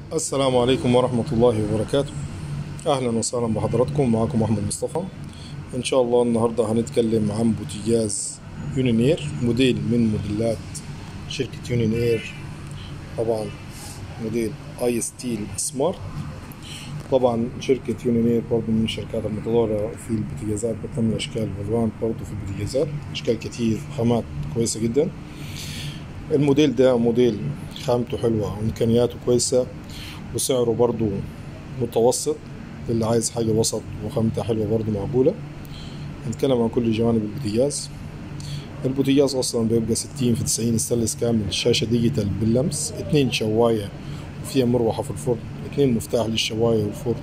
السلام عليكم ورحمة الله وبركاته أهلا وسهلا بحضراتكم معكم أحمد مصطفى إن شاء الله النهاردة هنتكلم عن بوتيجاز يونينير موديل من موديلات شركة يونينير طبعا موديل اي ستيل سمارت طبعا شركة يونينير برضو من الشركات المتطورة في البوتيجازات بتعمل أشكال والوان برضو في البوتيجازات أشكال كتير خامات كويسة جدا الموديل ده موديل خامته حلوة وإمكانياته كويسة وسعره برضو متوسط اللي عايز حاجة وسط وخامتها حلوة برضو معقولة نتكلم عن كل جوانب البوتيجاز البوتيجاز أصلا بيبقى ستين في تسعين ستانلس كامل الشاشة ديجيتال باللمس اتنين شواية وفيها مروحة في الفرن اتنين مفتاح للشواية والفرن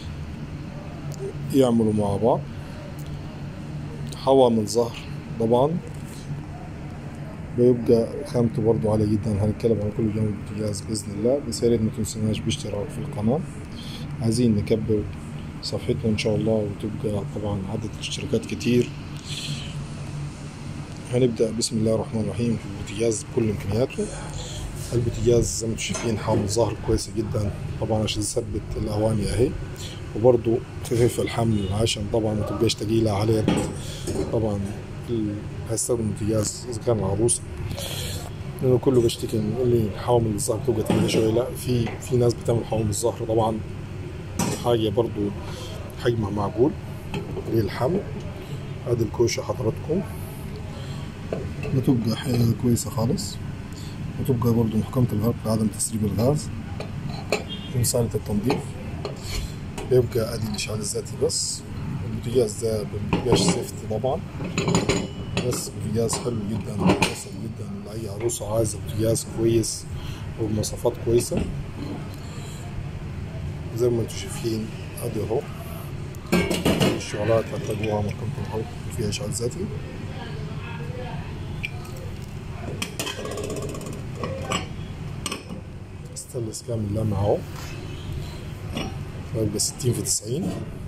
يعملوا مع بعض هوا من ظهر طبعا بيبقى خامته برضو عالية جدا هنتكلم عن كل جانب البوتاجاز بإذن الله بس يا ريت ما تنسوناش باشتراك في القناة عايزين نكبر صفحتنا إن شاء الله وتبقى طبعا عدد الاشتراكات كتير هنبدأ بسم الله الرحمن الرحيم في البوتاجاز بكل إمكانياته البوتاجاز زي ما انتم شايفين حامل ظهر كويسة جدا طبعا عشان تثبت الأواني أهي وبرضو خفيف الحمل عشان طبعا ما تبقاش تقيلة على يد طبعا ال- هيستخدم بوتاجاز إذا كان عروس لأنه كله بيشتكي من اللي حوامل الظهر بتبقى تقيلة شوية لا في في ناس بتعمل حوامل الظهر طبعا حاجة برضو حجمها معقول للحمل ادي الكوشة حضراتكم بتبقى حاجة كويسة خالص وتبقى برضو محكمة الغرب لعدم تسريب الغاز ومسالة التنظيف بيبقى ادي الاشعال الذاتي بس البوتاجاز ده مبيبقاش سيفتي طبعا بس بوتاجاز حلو جدا مناسب جدا لأي عروسة عايزة بوتاجاز كويس وبمواصفات كويسة زي ما انتم شايفين ادي اهو الشغلات هتلاقوها محكمة الغرب وفيها اشعال ذاتي ستانلس كامل لامع اهو فيبقى ستين في تسعين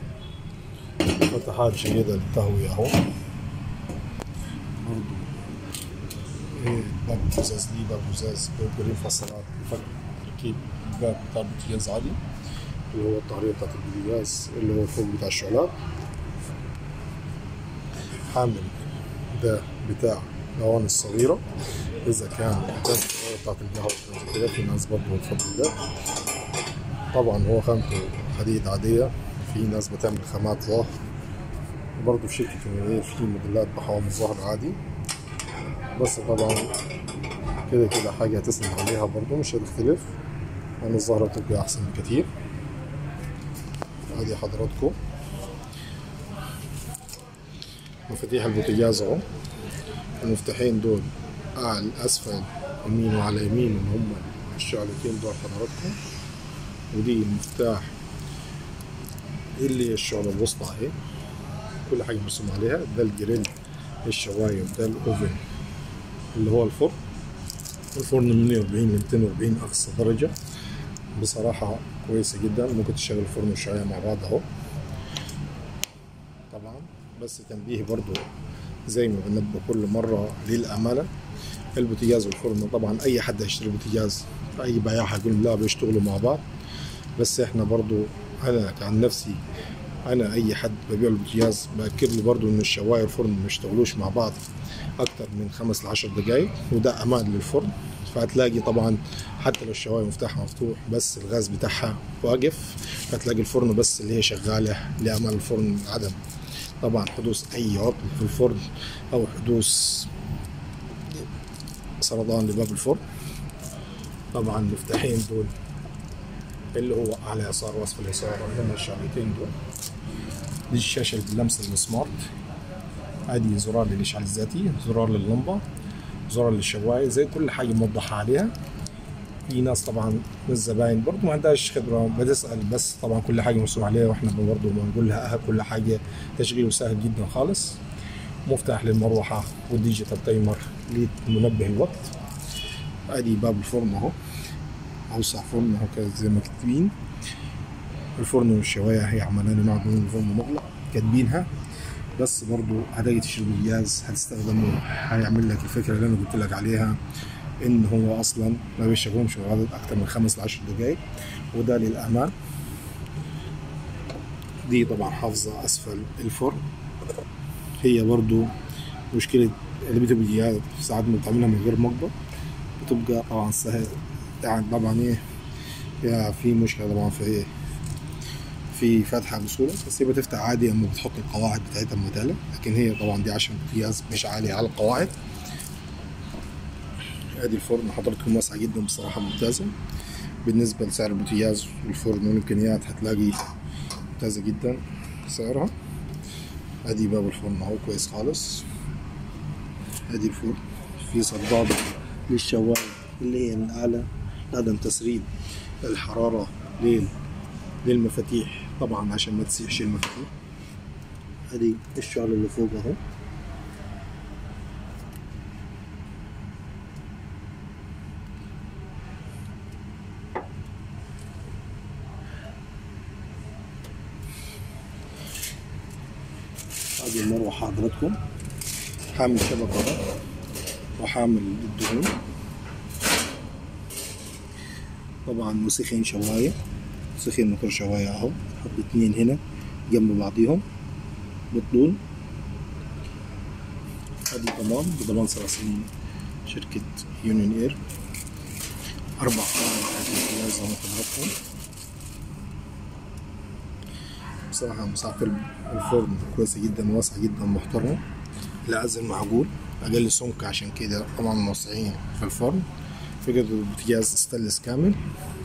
فتحات جيدة للتهوية اهو برضو ايه باب بزاز ليه باب بزاز بيبقى ليه مفصلات بفك تركيب باب بتاع البوتاجاز عادي اللي هو الطهرية بتاعت البوتاجاز اللي هو الفوق بتاع الشعلات حامل ده بتاع الأواني الصغيرة إذا كان محتاج الطهارة بتاعت القهوة زي كده في ناس برضه بتفضل ده طبعا هو خامته حديد عادية في ناس بتعمل خامات ظهر برضه في شركة يونير في موديلات بحوامل ظهر عادي بس طبعا كده كده حاجة هتسند عليها برضه مش هتختلف لأن الظهر بتبقى أحسن بكتير ادي حضراتكم مفاتيح البوتاجاز اهو المفتاحين دول على اسفل يمين وعلى يمين اللي هم الشعلتين دول حضراتكم ودي المفتاح اللي هي الشعلة الوسطى اهي كل حاجة مرسوم عليها ده الجريل الشواية وده الاوفن اللي هو الفرن الفرن من 140 ل 240 اقصى درجة بصراحة كويسة جدا ممكن تشغل الفرن والشواية مع بعض اهو طبعا بس تنبيه برضو زي ما بنبه كل مرة للأمانة البوتاجاز والفرن طبعا أي حد هيشتري بوتاجاز أي بياع هيقول لا بيشتغلوا مع بعض بس احنا برضو أنا عن نفسي أنا أي حد ببيع البوتاجاز بأكد له برضو إن الشواية والفرن ما يشتغلوش مع بعض أكتر من خمس لعشر دقايق وده أمان للفرن فهتلاقي طبعا حتى لو الشواية مفتاحها مفتوح بس الغاز بتاعها واقف فتلاقي الفرن بس اللي هي شغالة لأمان الفرن عدم طبعا حدوث أي عطل في الفرن أو حدوث سرطان لباب الفرن طبعا المفتاحين دول اللي هو أعلى يسار وأسفل يسار هم الشغلتين دول دي الشاشة باللمس السمارت ادي زرار للإشعال الذاتي زرار لللمبة زرار للشواية زي كل حاجة موضحة عليها في ناس طبعا من الزباين برضه ما عندهاش خبرة بتسأل بس طبعا كل حاجة مرسوم عليها واحنا برضه بنقول لها كل حاجة تشغيله سهل جدا خالص مفتاح للمروحة والديجيتال تايمر لمنبه الوقت ادي باب الفرن اهو اوسع فرن اهو كده زي ما كاتبين الفرن والشواية هي عملاني معكم الفرن مغلق كاتبينها بس برضو هتيجي تشتري الجهاز هتستخدمه هيعمل لك الفكره اللي انا قلت لك عليها ان هو اصلا ما بيشغلهمش عدد اكتر من خمس لعشر دقائق وده للامان دي طبعا حافظة اسفل الفرن هي برضو مشكلة اللي بتبقى ساعات ما بتعملها من غير مقبض بتبقى طبعا سهل يعني طبعا ايه فيها في مشكلة طبعا في في فتحة بسهولة بس هي بتفتح عادي اما بتحط القواعد بتاعتها متالة لكن هي طبعا دي عشان بوتياز مش عالية على القواعد ادي الفرن حضرتكم واسعة جدا بصراحة ممتازة بالنسبة لسعر البوتياز والفرن والامكانيات هتلاقي ممتازة جدا سعرها ادي باب الفرن اهو كويس خالص ادي الفرن في صدادة للشواية اللي هي من اعلى عدم تسريب الحرارة لل للمفاتيح طبعا عشان ما تسيحش المفاتيح ادي الشعر اللي فوق اهو ادي المروحة حضراتكم حامل شبكة ده وحامل الدهون طبعا وسخين شواية سخين موتور شواية اهو حط اتنين هنا جنب بعضيهم بالطول ادي ضمان بضمان سبع سنين شركة يونيون اير اربع قواعد زي ما حضراتكم بصراحة مساحة الفرن كويسة جدا واسعة جدا محترمة العزل معقول أقل سمك عشان كده طبعا موسعين في الفرن فكرة البوتاجاز ستانلس كامل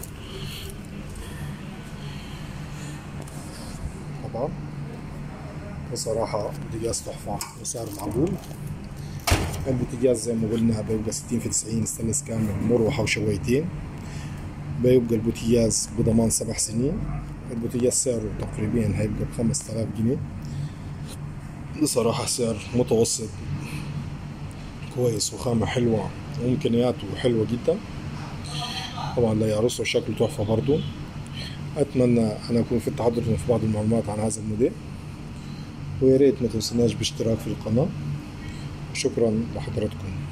طبعا بصراحة بوتاجاز تحفة وسعر معقول البوتاجاز زي ما قلنا بيبقى ستين في تسعين ستانلس كامل مروحة وشويتين بيبقى البوتاجاز بضمان سبع سنين البوتاجاز سعره تقريبا هيبقى بخمس تلاف جنيه بصراحة سعر متوسط كويس وخامة حلوة وإمكانياته حلوة جدا طبعا لا يعرسه شكله تحفة برضو أتمنى أن أكون في التحضر في بعض المعلومات عن هذا الموديل ويا ريت ما تنسوناش باشتراك في القناة شكرا لحضراتكم